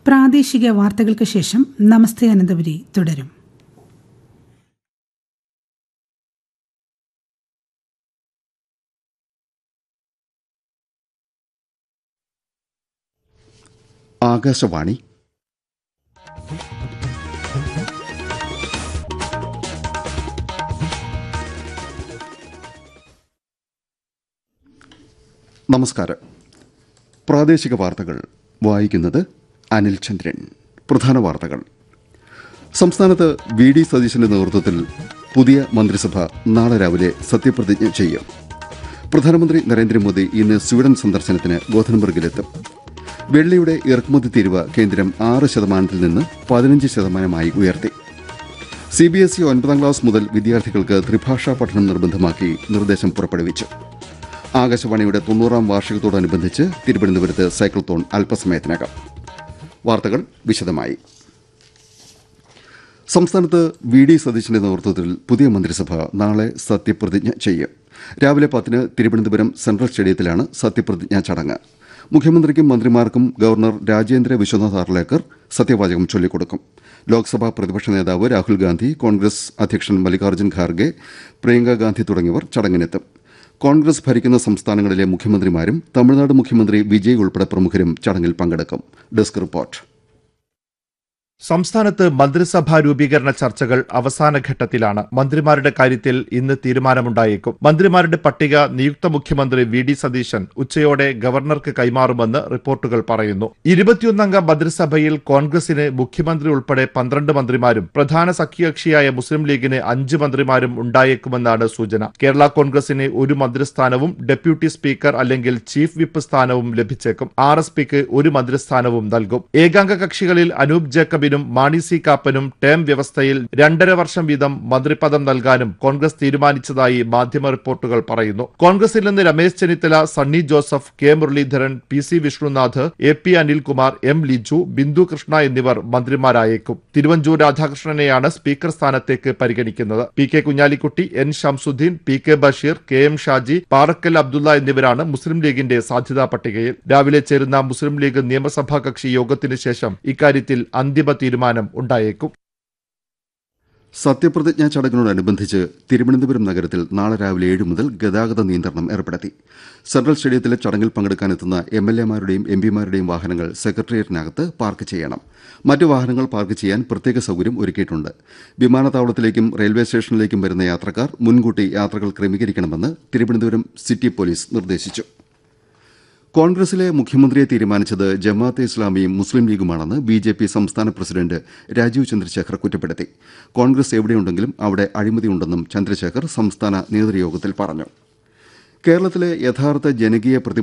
പ്രാദേശിക വാർത്തകൾക്ക് ശേഷം നമസ്തേ അനന്തപുരി തുടരും ആകാശവാണി നമസ്കാരം പ്രാദേശിക വാർത്തകൾ വായിക്കുന്നത് അനിൽ ചന്ദ്രൻ പ്രധാന വാർത്തകൾ സംസ്ഥാനത്ത് വി ഡി സതീശന്റെ നേതൃത്വത്തിൽ പുതിയ മന്ത്രിസഭ നാളെ രാവിലെ സത്യപ്രതിജ്ഞ ചെയ്യും പ്രധാനമന്ത്രി നരേന്ദ്രമോദി ഇന്ന് സ്വീഡൻ സന്ദർശനത്തിന് ഗോഥൻബർഗിലെത്തും വെള്ളിയുടെ ഇറക്കുമതി തീരുവ കേന്ദ്രം ആറ് ശതമാനത്തിൽ നിന്ന് പതിനഞ്ച് ശതമാനമായി ഉയർത്തി സി ബി എസ് ഇ ഒൻപതാം ക്ലാസ് മുതൽ വിദ്യാർത്ഥികൾക്ക് ത്രിഭാഷാ പഠനം നിർബന്ധമാക്കി നിർദ്ദേശം പുറപ്പെടുവിച്ചു ആകാശവാണിയുടെ തൊണ്ണൂറാം വാർഷികത്തോടനുബന്ധിച്ച് തിരുവനന്തപുരത്ത് സൈക്കിൾത്തോൺ അല്പസമയത്തിനകം വാർത്തകൾ വിശദമായി സംസ്ഥാനത്ത് വി ഡി സതീശന്റെ നേതൃത്വത്തിൽ പുതിയ മന്ത്രിസഭ നാളെ സത്യപ്രതിജ്ഞ ചെയ്യും രാവിലെ പത്തിന് തിരുവനന്തപുരം സെൻട്രൽ സ്റ്റേഡിയത്തിലാണ് സത്യപ്രതിജ്ഞാ ചടങ്ങ് മുഖ്യമന്ത്രിക്കും മന്ത്രിമാർക്കും ഗവർണർ രാജേന്ദ്ര വിശ്വനാഥ് ആർലേക്കർ സത്യവാചകം ചൊല്ലിക്കൊടുക്കും ലോക്സഭാ പ്രതിപക്ഷ നേതാവ് രാഹുൽ ഗാന്ധി കോൺഗ്രസ് അധ്യക്ഷൻ മല്ലികാർജ്ജുൻ ഖാർഗെ പ്രിയങ്ക ഗാന്ധി തുടങ്ങിയവർ ചടങ്ങിനെത്തും കോൺഗ്രസ് ഭരിക്കുന്ന സംസ്ഥാനങ്ങളിലെ മുഖ്യമന്ത്രിമാരും തമിഴ്നാട് മുഖ്യമന്ത്രി വിജയ് ഉൾപ്പെടെ പ്രമുഖരും ചടങ്ങിൽ പങ്കെടുക്കും ഡെസ്ക് റിപ്പോർട്ട് സംസ്ഥാനത്ത് മന്ത്രിസഭാ രൂപീകരണ ചർച്ചകൾ അവസാന ഘട്ടത്തിലാണ് മന്ത്രിമാരുടെ കാര്യത്തിൽ ഇന്ന് തീരുമാനമുണ്ടായേക്കും മന്ത്രിമാരുടെ പട്ടിക നിയുക്ത മുഖ്യമന്ത്രി വി ഡി സതീശൻ ഉച്ചയോടെ ഗവർണർക്ക് കൈമാറുമെന്ന് റിപ്പോർട്ടുകൾ പറയുന്നു ഇരുപത്തിയൊന്നംഗ മന്ത്രിസഭയിൽ കോൺഗ്രസിന് മുഖ്യമന്ത്രി ഉൾപ്പെടെ പന്ത്രണ്ട് മന്ത്രിമാരും പ്രധാന സഖ്യകക്ഷിയായ മുസ്ലിം ലീഗിന് അഞ്ച് മന്ത്രിമാരും ഉണ്ടായേക്കുമെന്നാണ് സൂചന കേരള കോൺഗ്രസിന് ഒരു മന്ത്രിസ്ഥാനവും ഡെപ്യൂട്ടി സ്പീക്കർ അല്ലെങ്കിൽ ചീഫ് വിപ്പ് സ്ഥാനവും ലഭിച്ചേക്കും ആർ എസ് പിക്ക് ഒരു മന്ത്രിസ്ഥാനവും നൽകും ഏകാംഗ കക്ഷികളിൽ അനൂപ് ജേക്കബിനും മാണി സി കാപ്പനും ടേം വ്യവസ്ഥയിൽ രണ്ടര വർഷം വീതം മന്ത്രിപദം നൽകാനും കോൺഗ്രസ് തീരുമാനിച്ചതായി മാധ്യമ റിപ്പോർട്ടുകൾ പറയുന്നു കോൺഗ്രസിൽ നിന്ന് Ramesh Chennithala Sunny Joseph K Muraleedharan P C Vishnunath A P Anilkumar M Liju Bindhu Krishna എന്നിവർ മന്ത്രിമാരായേക്കും തിരുവഞ്ചൂർ രാധാകൃഷ്ണനെയാണ് സ്പീക്കർ സ്ഥാനത്തേക്ക് പരിഗണിക്കുന്നത് P K Kunhalikutty N Shamsuddin P K Basheer K M Shaji Parakkal Abdulla എന്നിവരാണ് മുസ്ലിം ലീഗിന്റെ സാധ്യതാ പട്ടികയിൽ രാവിലെ ചേരുന്ന മുസ്ലിം ലീഗ് നിയമസഭാ കക്ഷി യോഗത്തിന് ശേഷം ഇക്കാര്യത്തിൽ അന്തിമ തീരുമാനം ഉണ്ടായേക്കും സത്യപ്രതിജ്ഞാ ചടങ്ങിനോടനുബന്ധിച്ച് തിരുവനന്തപുരം നഗരത്തിൽ നാളെ രാവിലെ ഏഴ് മുതൽ ഗതാഗത നിയന്ത്രണം ഏർപ്പെടുത്തി സെൻട്രൽ സ്റ്റേഡിയത്തിലെ ചടങ്ങിൽ പങ്കെടുക്കാനെത്തുന്ന എം എൽ എമാരുടെയും എം പിമാരുടെയും വാഹനങ്ങൾ സെക്രട്ടേറിയറ്റിനകത്ത് പാർക്ക് ചെയ്യണം മറ്റു വാഹനങ്ങൾ പാർക്ക് ചെയ്യാൻ പ്രത്യേക സൌകര്യം ഒരുക്കിയിട്ടുണ്ട് വിമാനത്താവളത്തിലേക്കും റെയിൽവേ സ്റ്റേഷനിലേക്കും വരുന്ന യാത്രക്കാർ മുൻകൂട്ടി യാത്രകൾ ക്രമീകരിക്കണമെന്ന് തിരുവനന്തപുരം സിറ്റി പോലീസ് നിർദ്ദേശിച്ചു കോൺഗ്രസിലെ മുഖ്യമന്ത്രിയെ തീരുമാനിച്ചത് ജമാഅത്തെ ഇസ്ലാമിയും മുസ്ലിം ലീഗുമാണെന്ന് ബി ജെ പി സംസ്ഥാന പ്രസിഡന്റ് രാജീവ് ചന്ദ്രശേഖർ കുറ്റപ്പെടുത്തി കോൺഗ്രസ് എവിടെയുണ്ടെങ്കിലും അവിടെ അഴിമതിയുണ്ടെന്നും ചന്ദ്രശേഖർ സംസ്ഥാന നേതൃയോഗത്തിൽ പറഞ്ഞു കേരളത്തിലെ യഥാർത്ഥ ജനകീയ